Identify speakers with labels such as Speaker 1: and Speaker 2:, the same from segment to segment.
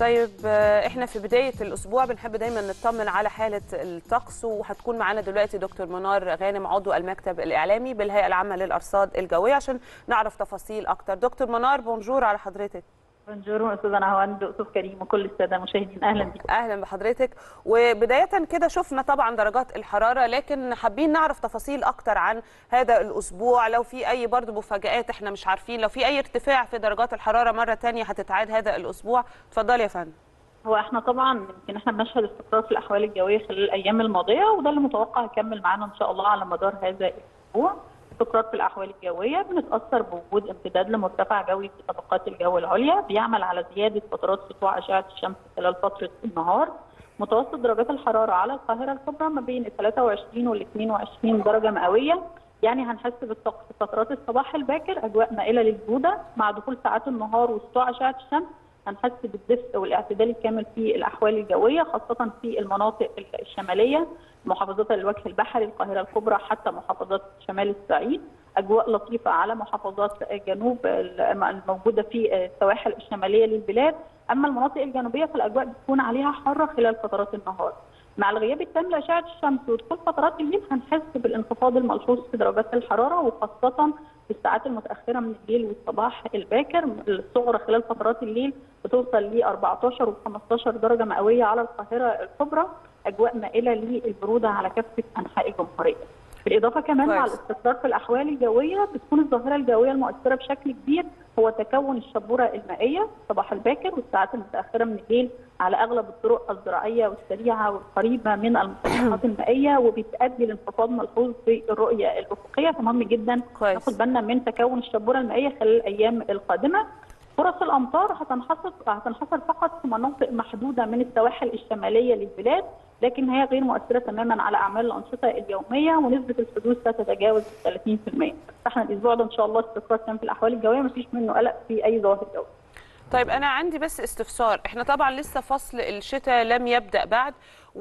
Speaker 1: طيب آه، احنا في بدايه الاسبوع بنحب دايما نطمن على حاله الطقس وهتكون معانا دلوقتي دكتور منار غانم عضو المكتب الاعلامي بالهيئه العامه للارصاد الجويه عشان نعرف تفاصيل اكتر دكتور منار بونجور على حضرتك
Speaker 2: بونجور استاذه نهاوند استاذ كريم وكل الساده المشاهدين اهلا بكم
Speaker 1: اهلا بحضرتك وبدايه كده شفنا طبعا درجات الحراره لكن حابين نعرف تفاصيل اكتر عن هذا الاسبوع لو في اي برضه مفاجات احنا مش عارفين لو في اي ارتفاع في درجات الحراره مره تانية هتتعاد هذا الاسبوع اتفضلي يا فندم
Speaker 2: هو احنا طبعا يمكن احنا بنشهد استقرار في الاحوال الجويه خلال الايام الماضيه وده اللي متوقع يكمل معانا ان شاء الله على مدار هذا الاسبوع استقرار في الاحوال الجويه بنتاثر بوجود امتداد لمرتفع جوي في طبقات الجو العليا بيعمل على زياده فترات سطوع اشعه الشمس خلال فتره النهار متوسط درجات الحراره على القاهره الكبرى ما بين ال 23 وال 22 درجه مئويه يعني هنحس بالطقس في فترات الصباح الباكر اجواء مائله للبروده مع دخول ساعات النهار وسطوع اشعه الشمس هنحس بالدفء والاعتدال الكامل في الاحوال الجويه خاصه في المناطق الشماليه محافظات الوجه البحري القاهره الكبرى حتى محافظات شمال الصعيد اجواء لطيفه على محافظات جنوب الموجوده في السواحل الشماليه للبلاد اما المناطق الجنوبيه فالاجواء بتكون عليها حاره خلال فترات النهار مع الغياب التام لاشعه الشمس ودخول فترات الليل هنحس بالانخفاض الملحوظ في درجات الحراره وخاصه في الساعات المتاخره من الليل والصباح الباكر الصغرى خلال فترات الليل بتوصل ل 14 و 15 درجه مئويه على القاهره الكبرى اجواء مائله للبروده على كافه انحاء الجمهوريه. بالاضافه كمان مع الاستقرار في الاحوال الجويه بتكون الظاهره الجويه المؤثره بشكل كبير هو تكون الشبوره المائيه صباح الباكر والساعات المتاخره من الليل على اغلب الطرق الزراعيه والسريعه والقريبه من المسطحات المائيه وبتؤدي لانخفاض ملحوظ في الرؤيه الافقيه فمهم جدا ناخد بالنا من تكون الشبوره المائيه خلال الايام القادمه فرص الامطار هتنحصر هتنحصر فقط في مناطق محدوده من السواحل الشماليه للبلاد لكن هي غير مؤثره تماما على اعمال الانشطه اليوميه ونسبه الحدوث لا تتجاوز 30% فاحنا الاسبوع ده ان شاء الله استقرار تام في الاحوال الجويه مفيش منه قلق في اي ظواهر جويه
Speaker 1: طيب انا عندي بس استفسار احنا طبعا لسه فصل الشتاء لم يبدا بعد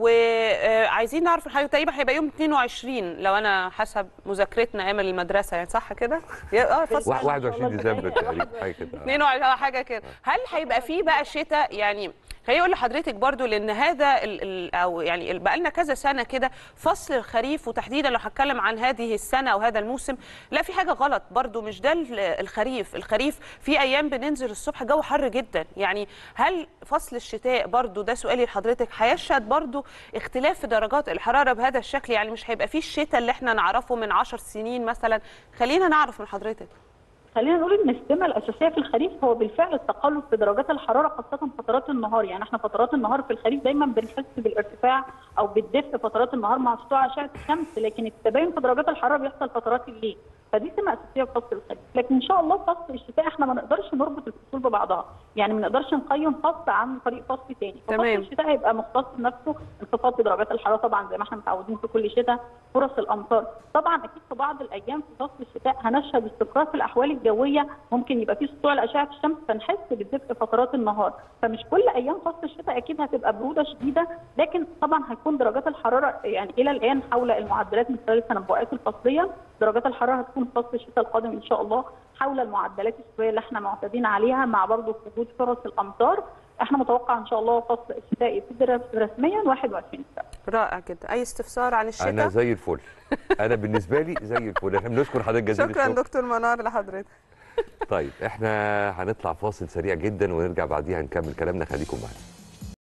Speaker 1: وعايزين نعرف الحاجه تقريبا هيبقى يوم 22 لو انا حسب مذاكرتنا ايام المدرسه يعني صح كده
Speaker 3: اه فصل 21 ديسمبر تقريبا حاجه كده
Speaker 1: 22 حاجه كده هل هيبقى فيه بقى شتاء يعني خليني اقول لحضرتك برضو لان هذا ال ال او يعني بقى لنا كذا سنه كده فصل الخريف وتحديدا لو هتكلم عن هذه السنه او هذا الموسم لا في حاجه غلط برضو مش ده الخريف الخريف في ايام بننزل الصبح جو حر جدا يعني هل فصل الشتاء برضو ده سؤالي لحضرتك هيشهد برضو اختلاف في درجات الحراره بهذا الشكل يعني مش هيبقى فيه الشتاء اللي احنا نعرفه من 10 سنين مثلا خلينا نعرف من حضرتك
Speaker 2: خلينا نقول ان السمه الاساسيه في الخريف هو بالفعل التقلب في درجات الحراره خاصه فترات النهار يعني احنا فترات النهار في الخريف دايما بنحس بالارتفاع او بالدفء فترات النهار مع سطوع اشعه الشمس لكن التباين في درجات الحراره بيحصل فترات الليل فدي سمه اساسيه في فصل الخريف لكن ان شاء الله فصل الشتاء احنا ما نقدرش نربط الفصول ببعضها يعني ما نقدرش نقيم فصل عن طريق فصل ثاني فصل الشتاء هيبقى مختص نفسه انخفاض في درجات الحراره طبعا زي ما احنا متعودين في كل شتاء فرص الامطار طبعا اكيد في بعض الايام في فصل الشتاء هنشهد استقرار في الاحوال الجويه ممكن يبقى في سطوع لاشعه الشمس فنحس بالدفء فترات النهار فمش كل ايام فصل الشتاء اكيد هتبقى بروده شديده لكن طبعا هتكون درجات الحراره يعني الى الان حول المعدلات من خلال التنبؤات الفصليه درجات الحراره هتكون في فصل الشتاء القادم ان شاء الله حول المعدلات الشتويه اللي احنا معتادين عليها مع برضه وجود فرص الامطار احنا متوقع ان شاء الله فصل الشتاء يبتدي رسميا 21 سنه
Speaker 1: رائع جدا اي استفسار عن الشتاء
Speaker 3: انا زي الفل انا بالنسبه لي زي الفل احنا بنشكر حضرتك جزيلا
Speaker 1: شكرا دكتور منار لحضرتك
Speaker 3: طيب احنا هنطلع فاصل سريع جدا ونرجع بعديها نكمل كلامنا خليكم معانا